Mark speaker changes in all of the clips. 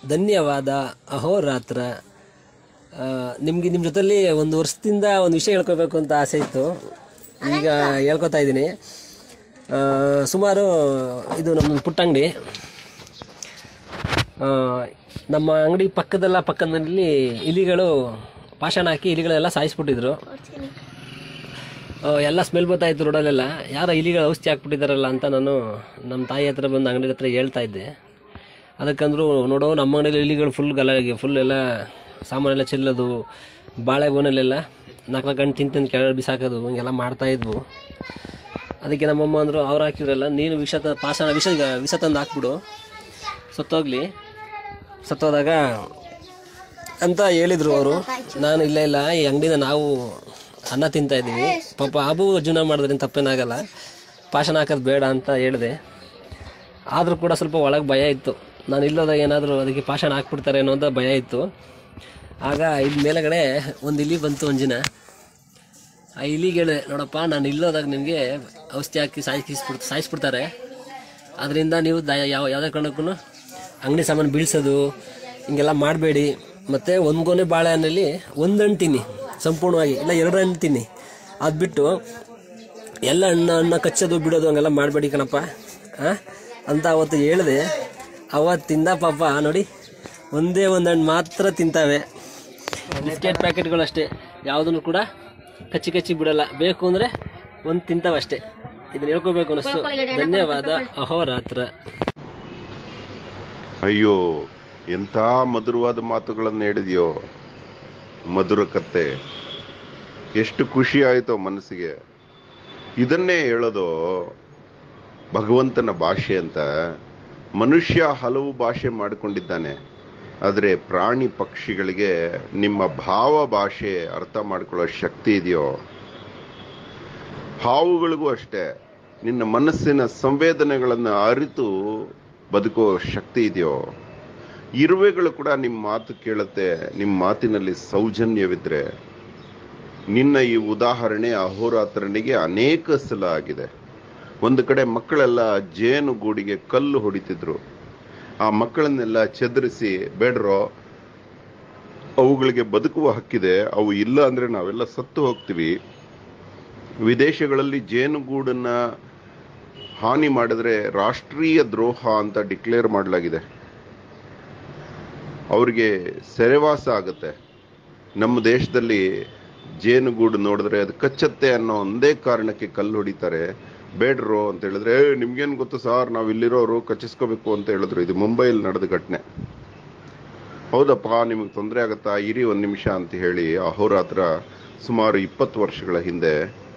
Speaker 1: ಧನ್ಯವಾದ ಅಹೋರಾತ್ರ ಆ, ನಿಮ್ಗೆ ನಿಮ್ಮ ಜೊತೆಲಿ ಒಂದು ವರ್ಷದಿಂದ ಒಂದು ವಿಷಯ ಹೇಳ್ಕೋಬೇಕು ಅಂತ ಆಸೆ ಇತ್ತು ಈಗ ಹೇಳ್ಕೊತಾ ಇದ್ದೀನಿ ಆ, ಸುಮಾರು ಇದು ನಮ್ಮ ಪುಟ್ಟ ಅಂಗಡಿ ಆ, ನಮ್ಮ ಅಂಗಡಿ ಪಕ್ಕದಲ್ಲ ಪಕ್ಕದಲ್ಲಿ ಇಲಿಗಳು ಪಾಷಾಣ ಹಾಕಿ ಇಲಿಗಳೆಲ್ಲ ಸಾಯಿಸ್ಬಿಟ್ಟಿದ್ರು ಆ, ಎಲ್ಲ ಸ್ಮೆಲ್ ಬರ್ತಾ ಇತ್ತು ರೋಡಲ್ಲೆಲ್ಲ ಯಾರೋ ಇಲಿಗಳು ಔಷಧಿ ಹಾಕ್ಬಿಟ್ಟಿದಾರಲ್ಲ ಅಂತ ನಾನು ನಮ್ಮ ತಾಯಿ ಹತ್ರ ಬಂದು ಅಂಗಡಿ ಹತ್ರ ಹೇಳ್ತಾ ಇದ್ದೆ ಅದಕ್ಕಂದ್ರು ನೋಡೋ ನಮ್ಮ ಅಂಗಡಿಯಲ್ಲಿ ಇಲಿಗಳು ಫುಲ್ ಗಲಾಗೆ ಫುಲ್ ಎಲ್ಲ ಸಾಮಾನೆಲ್ಲ ಚೆಲ್ಲೋದು ಬಾಳೆಗೊನೆಲೆಲ್ಲ ನಾಲ್ಕು ನಾಲ್ಕು ಗಂಟೆ ತಿಂದು ಕೆಳಗೆ ಬಿಸಾಕೋದು ಹಿಂಗೆಲ್ಲ ಮಾಡ್ತಾ ಇದ್ವು ಅದಕ್ಕೆ ನಮ್ಮಮ್ಮ ಅಂದರು ಅವ್ರು ಹಾಕಿದ್ರಲ್ಲ ನೀನು ವಿಷ ತ ಪಾಷಾಣ ವಿಷ ವಿಷ ತಂದು ಹಾಕ್ಬಿಡು ಸತ್ತೋಗ್ಲಿ ಸತ್ತೋದಾಗ ಅಂತ ಹೇಳಿದ್ರು ಅವರು ನಾನು ಇಲ್ಲ ಇಲ್ಲ ಈ ಅಂಗಡಿನ ನಾವು ಅನ್ನ ತಿಂತಾ ಇದ್ದೀವಿ ಪಾಪ ಆಬು ಜೀವನ ಮಾಡಿದ್ರೇನು ತಪ್ಪೇನಾಗಲ್ಲ ಪಾಷಾಣ ಹಾಕೋದು ಬೇಡ ಅಂತ ಹೇಳಿದೆ ಆದರೂ ಕೂಡ ಸ್ವಲ್ಪ ಒಳಗೆ ಭಯ ಇತ್ತು ನಾನು ಇಲ್ಲೋದಾಗ ಏನಾದರೂ ಅದಕ್ಕೆ ಪಾಷಾಣ ಹಾಕ್ಬಿಡ್ತಾರೆ ಅನ್ನೋ ಅಂತ ಭಯ ಇತ್ತು ಆಗ ಇಲ್ಲಿ ಮೇಲಗಡೆ ಒಂದು ಇಲಿ ಬಂತು ಒಂದಿನ ಆ ಇಲಿಗೆ ಹೇಳಿದೆ ನೋಡಪ್ಪ ನಾನು ಇಲ್ಲೋದಾಗ ನಿಮಗೆ ಔಷಧಿ ಹಾಕಿ ಸಾಯಿಸ್ಬಿಡ್ ಸಾಯಿಸ್ಬಿಡ್ತಾರೆ ಅದರಿಂದ ನೀವು ದ ಯಾವ ಯಾವುದೇ ಕಾರಣಕ್ಕೂ ಅಂಗಡಿ ಸಾಮಾನು ಬೀಳ್ಸೋದು ಹಿಂಗೆಲ್ಲ ಮಾಡಬೇಡಿ ಮತ್ತು ಒಂದು ಗೊನೆ ಬಾಳೆಹಣ್ಣಲ್ಲಿ ಒಂದು ಹಣ್ಣು ತಿನ್ನಿ ಸಂಪೂರ್ಣವಾಗಿ ಇಲ್ಲ ಎರಡು ಹಣ್ಣು ತಿನ್ನಿ ಅದು ಬಿಟ್ಟು ಎಲ್ಲ ಹಣ್ಣು ಹಣ್ಣು ಕಚ್ಚೋದು ಬಿಡೋದು ಹಂಗೆಲ್ಲ ಮಾಡಬೇಡಿ ಕಣಪ್ಪ ಆ? ಅಂತ ಅವತ್ತು ಹೇಳಿದೆ ಅವತ್ತಿಂದ ಪಾಪ ನೋಡಿ ಒಂದೇ ಒಂದು ಹಣ್ಣು ಮಾತ್ರ ತಿಂತಾವೆ ಬಿಸ್ಕೆಟ್ ಪ್ಯಾಕೆಟ್ಗಳು ಅಷ್ಟೇ ಯಾವುದನ್ನು ಕೂಡ ಕಚ್ಚಿ ಕಚ್ಚಿ ಬಿಡಲ್ಲ ಬೇಕು ಅಂದರೆ ಒಂದು ತಿಂತಾವಷ್ಟೇ ಇದನ್ನ ಹೇಳ್ಕೋಬೇಕು ಅನ್ನಿಸ್ತು ಧನ್ಯವಾದ ಅಹೋರಾತ್ರ
Speaker 2: ಅಯ್ಯೋ ಎಂಥ ಮಧುರವಾದ ಮಾತುಗಳನ್ನು ಹೇಳಿದ್ಯೋ ಮಧುರ ಕತೆ ಎಷ್ಟು ಖುಷಿ ಆಯಿತೋ ಮನಸ್ಸಿಗೆ ಇದನ್ನೇ ಹೇಳೋದು ಭಗವಂತನ ಭಾಷೆ ಅಂತ ಮನುಷ್ಯ ಹಲವು ಭಾಷೆ ಮಾಡಿಕೊಂಡಿದ್ದಾನೆ ಆದರೆ ಪ್ರಾಣಿ ಪಕ್ಷಿಗಳಿಗೆ ನಿಮ್ಮ ಭಾವ ಭಾಷೆ ಅರ್ಥ ಮಾಡ್ಕೊಳ್ಳೋ ಶಕ್ತಿ ಇದೆಯೋ ಹಾವುಗಳಿಗೂ ಅಷ್ಟೇ ನಿನ್ನ ಮನಸ್ಸಿನ ಸಂವೇದನೆಗಳನ್ನು ಅರಿತು ಬದುಕೋ ಶಕ್ತಿ ಇದೆಯೋ ಇರುವೆಗಳು ಕೂಡ ನಿಮ್ಮ ಮಾತು ಕೇಳುತ್ತೆ ನಿಮ್ಮ ಮಾತಿನಲ್ಲಿ ಸೌಜನ್ಯವಿದ್ರೆ ನಿನ್ನ ಈ ಉದಾಹರಣೆ ಅಹೋರಾತ್ರನಿಗೆ ಅನೇಕ ಸಲ ಆಗಿದೆ ಒಂದು ಕಡೆ ಮಕ್ಕಳೆಲ್ಲ ಜೇನು ಗೂಡಿಗೆ ಕಲ್ಲು ಹೊಡಿತಿದ್ರು ಆ ಮಕ್ಕಳನ್ನೆಲ್ಲ ಚದುರಿಸಿ ಬೇಡ್ರೋ ಅವುಗಳಿಗೆ ಬದುಕುವ ಹಕ್ಕಿದೆ ಅವು ಇಲ್ಲ ಅಂದ್ರೆ ನಾವೆಲ್ಲ ಸತ್ತು ಹೋಗ್ತೀವಿ ವಿದೇಶಗಳಲ್ಲಿ ಜೇನುಗೂಡನ್ನ ಹಾನಿ ಮಾಡಿದ್ರೆ ರಾಷ್ಟ್ರೀಯ ದ್ರೋಹ ಅಂತ ಡಿಕ್ಲೇರ್ ಮಾಡಲಾಗಿದೆ ಅವ್ರಿಗೆ ಸೆರೆವಾಸ ಆಗುತ್ತೆ ನಮ್ಮ ದೇಶದಲ್ಲಿ ಜೇನುಗೂಡು ನೋಡಿದ್ರೆ ಅದು ಕಚ್ಚತ್ತೆ ಅನ್ನೋ ಒಂದೇ ಕಾರಣಕ್ಕೆ ಕಲ್ಲು ಹೊಡಿತಾರೆ ಬೇಡ್ರು ಅಂತ ಹೇಳಿದ್ರೆ "ಏ, ನಿಮ್ಗೇನ್ ಗೊತ್ತು ಸಾರ್ ನಾವು ಇಲ್ಲಿರೋರು ಕಚ್ಚಿಸ್ಕೋಬೇಕು ಅಂತ ಹೇಳಿದ್ರು ಇದು ಮುಂಬೈಲಿ ನಡೆದ ಘಟನೆ ಹೌದಪ್ಪ ನಿಮಗೆ ತೊಂದರೆ ಆಗತ್ತಾ ಇರಿ ಒಂದು ನಿಮಿಷ ಅಂತ ಹೇಳಿ ಅಹೋರಾತ್ರ ಸುಮಾರು ಇಪ್ಪತ್ತು ವರ್ಷಗಳ ಹಿಂದೆ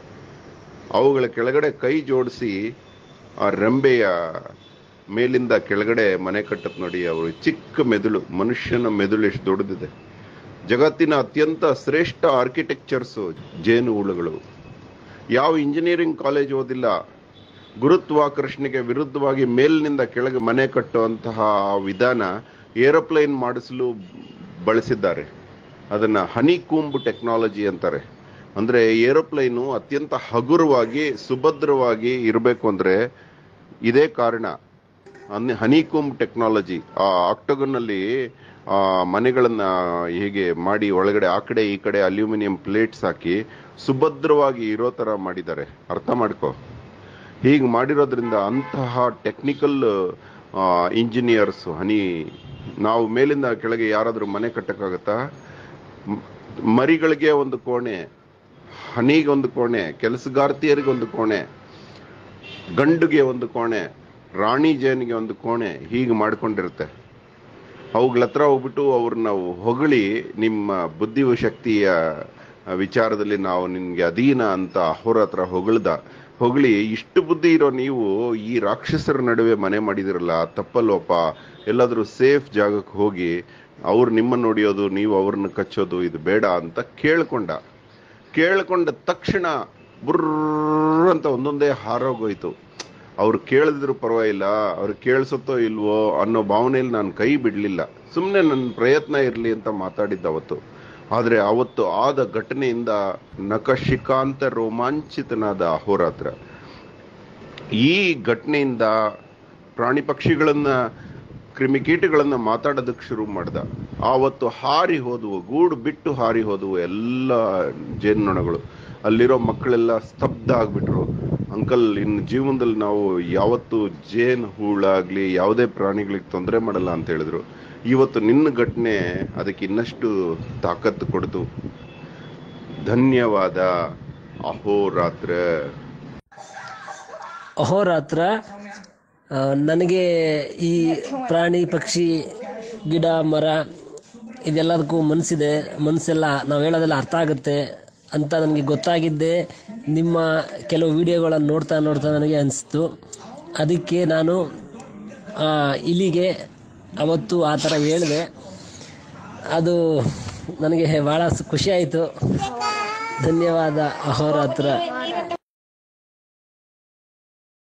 Speaker 2: ಅವುಗಳ ಕೆಳಗಡೆ ಕೈ ಜೋಡಿಸಿ ಆ ರೆಂಬೆಯ ಮೇಲಿಂದ ಕೆಳಗಡೆ ಮನೆ ಕಟ್ಟತ್ ನೋಡಿ ಅವರು ಚಿಕ್ಕ ಮೆದುಳು ಮನುಷ್ಯನ ಮೆದುಳು ಎಷ್ಟು ದೊಡ್ಡದಿದೆ ಜಗತ್ತಿನ ಅತ್ಯಂತ ಶ್ರೇಷ್ಠ ಆರ್ಕಿಟೆಕ್ಚರ್ಸು ಜೇನು ಹುಳುಗಳು ಯಾವ ಇಂಜಿನಿಯರಿಂಗ್ ಕಾಲೇಜ್ ಓದಿಲ್ಲ ಗುರುತ್ವಾಕರ್ಷಣೆಗೆ ವಿರುದ್ಧವಾಗಿ ಮೇಲಿನಿಂದ ಕೆಳಗೆ ಮನೆ ಕಟ್ಟುವಂತಹ ಆ ವಿಧಾನ ಏರೋಪ್ಲೇನ್ ಮಾಡಿಸಲು ಬಳಸಿದ್ದಾರೆ ಅದನ್ನ ಹನಿ ಕೂಂಬ್ ಟೆಕ್ನಾಲಜಿ ಅಂತಾರೆ ಅಂದ್ರೆ ಏರೋಪ್ಲೇನು ಅತ್ಯಂತ ಹಗುರವಾಗಿ ಸುಭದ್ರವಾಗಿ ಇರಬೇಕು ಅಂದ್ರೆ ಇದೇ ಕಾರಣ ಹನಿಕೂಂಬ್ ಟೆಕ್ನಾಲಜಿ ಆ ಆಕ್ಟೋಗನ್ ಅಲ್ಲಿ ಆ ಮನೆಗಳನ್ನ ಹೀಗೆ ಮಾಡಿ ಒಳಗಡೆ ಆ ಕಡೆ ಈ ಕಡೆ ಅಲ್ಯೂಮಿನಿಯಂ ಪ್ಲೇಟ್ಸ್ ಹಾಕಿ ಸುಭದ್ರವಾಗಿ ಇರೋ ತರ ಮಾಡಿದ್ದಾರೆ ಅರ್ಥ ಮಾಡ್ಕೋ ಹೀಗೆ ಮಾಡಿರೋದ್ರಿಂದ ಅಂತಹ ಟೆಕ್ನಿಕಲ್ ಇಂಜಿನಿಯರ್ಸ್ ಹನಿ ನಾವು ಮೇಲಿಂದ ಕೆಳಗೆ ಯಾರಾದರೂ ಮನೆ ಕಟ್ಟಕ್ಕಾಗತ್ತಾ ಮ್- ಮರಿಗಳಿಗೆ ಒಂದು ಕೋಣೆ ಹನಿಗೆ ಒಂದು ಕೋಣೆ ಕೆಲಸಗಾರ್ತಿಯರಿಗೆ ಒಂದು ಕೋಣೆ ಗಂಡುಗೆ ಒಂದು ಕೋಣೆ ರಾಣಿ ಜೇನಿಗೆ ಒಂದು ಕೋಣೆ ಹೀಗೆ ಮಾಡ್ಕೊಂಡಿರುತ್ತೆ ಅವುಗಳ ಹತ್ರ ಹೋಗ್ಬಿಟ್ಟು ಅವ್ರನ್ನ ಹೊಗಳಿ ನಿಮ್ಮ ಬುದ್ಧಿ ಶಕ್ತಿಯ ವಿಚಾರದಲ್ಲಿ ನಾವು ನಿನ್ಗೆ ಅಧೀನ ಅಂತ ಅವ್ರ ಹತ್ರ ಹೊಗಳ್ದ ಹೊಗಳಿ ಇಷ್ಟು ಬುದ್ಧಿ ಇರೋ ನೀವು ಈ ರಾಕ್ಷಸರ ನಡುವೆ ಮನೆ ಮಾಡಿದಿರಲ್ಲ ತಪ್ಪಲ್ವಪ್ಪ ಎಲ್ಲಾದ್ರೂ ಸೇಫ್ ಜಾಗಕ್ಕೆ ಹೋಗಿ ಅವ್ರು ನಿಮ್ಮನ್ನು ನೋಡಿಯೋದು ನೀವು ಅವ್ರನ್ನ ಕಚ್ಚೋದು ಇದು ಬೇಡ ಅಂತ ಕೇಳ್ಕೊಂಡ ಕೇಳ್ಕೊಂಡ ತಕ್ಷಣ ಬುರ್ರ್ ಅಂತ ಒಂದೊಂದೇ ಹಾರೋಗೋಯ್ತು ಅವ್ರು ಕೇಳಿದ್ರು ಪರವಾಗಿಲ್ಲ ಅವ್ರು ಕೇಳಿಸುತ್ತೋ ಇಲ್ವೋ ಅನ್ನೋ ಭಾವನೆಯಲ್ಲಿ ನಾನು ಕೈ ಬಿಡಲಿಲ್ಲ ಸುಮ್ಮನೆ ನನ್ನ ಪ್ರಯತ್ನ ಇರಲಿ ಅಂತ ಮಾತಾಡಿದ್ದ ಅವತ್ತು ಆದರೆ ಅವತ್ತು ಆದ ಘಟನೆಯಿಂದ ನಖಶಿಕಾಂತ ರೋಮಾಂಚಿತನಾದ ಅಹೋರಾತ್ರ ಈ ಘಟನೆಯಿಂದ ಪ್ರಾಣಿ ಪಕ್ಷಿಗಳನ್ನ ಕ್ರಿಮಿಕೀಟಗಳನ್ನ ಮಾತಾಡೋದಕ್ಕೆ ಶುರು ಮಾಡ್ದ ಆವತ್ತು ಹಾರಿ ಹೋದವು ಗೂಡು ಬಿಟ್ಟು ಹಾರಿ ಹೋದವು ಎಲ್ಲ ಜೇನ್ನೊಣಗಳು ಅಲ್ಲಿರೋ ಮಕ್ಕಳೆಲ್ಲ ಸ್ತಬ್ಧ ಆಗ್ಬಿಟ್ರು ಅಂಕಲ್ ಇನ್ನು ಜೀವನದಲ್ಲಿ ನಾವು ಯಾವತ್ತು ಜೇನು ಹೂಳಾಗ್ಲಿ ಯಾವುದೇ ಪ್ರಾಣಿಗಳಿಗೆ ತೊಂದರೆ ಮಾಡಲ್ಲ ಅಂತ ಹೇಳಿದ್ರು ಇವತ್ತು ನಿನ್ನ ಘಟನೆ ಅದಕ್ಕೆ ಇನ್ನಷ್ಟು ತಾಕತ್ತು ಕೊಡ್ತು ಧನ್ಯವಾದ ಅಹೋರಾತ್ರ
Speaker 1: ಅಹೋರಾತ್ರ ಆ, ನನಗೆ ಈ ಪ್ರಾಣಿ ಪಕ್ಷಿ ಗಿಡ ಮರ ಇದೆಲ್ಲದಕ್ಕೂ ಮನಸ್ಸಿದೆ ಮನಸ್ಸೆಲ್ಲ ನಾವು ಹೇಳೋದೆಲ್ಲ ಅರ್ಥ ಆಗುತ್ತೆ ಅಂತ ನನಗೆ ಗೊತ್ತಾಗಿದ್ದೆ ನಿಮ್ಮ ಕೆಲವು ವಿಡಿಯೋಗಳನ್ನು ನೋಡ್ತಾ ನೋಡ್ತಾ ನನಗೆ ಅನಿಸ್ತು ಅದಕ್ಕೆ ನಾನು ಆ, ಇಲಿಗೆ ಅವತ್ತು ಆ ಥರ ಹೇಳಿದೆ ಅದು ನನಗೆ ಭಾಳ ಖುಷಿ ಆಯಿತು ಧನ್ಯವಾದ ಅಹೋರಾತ್ರ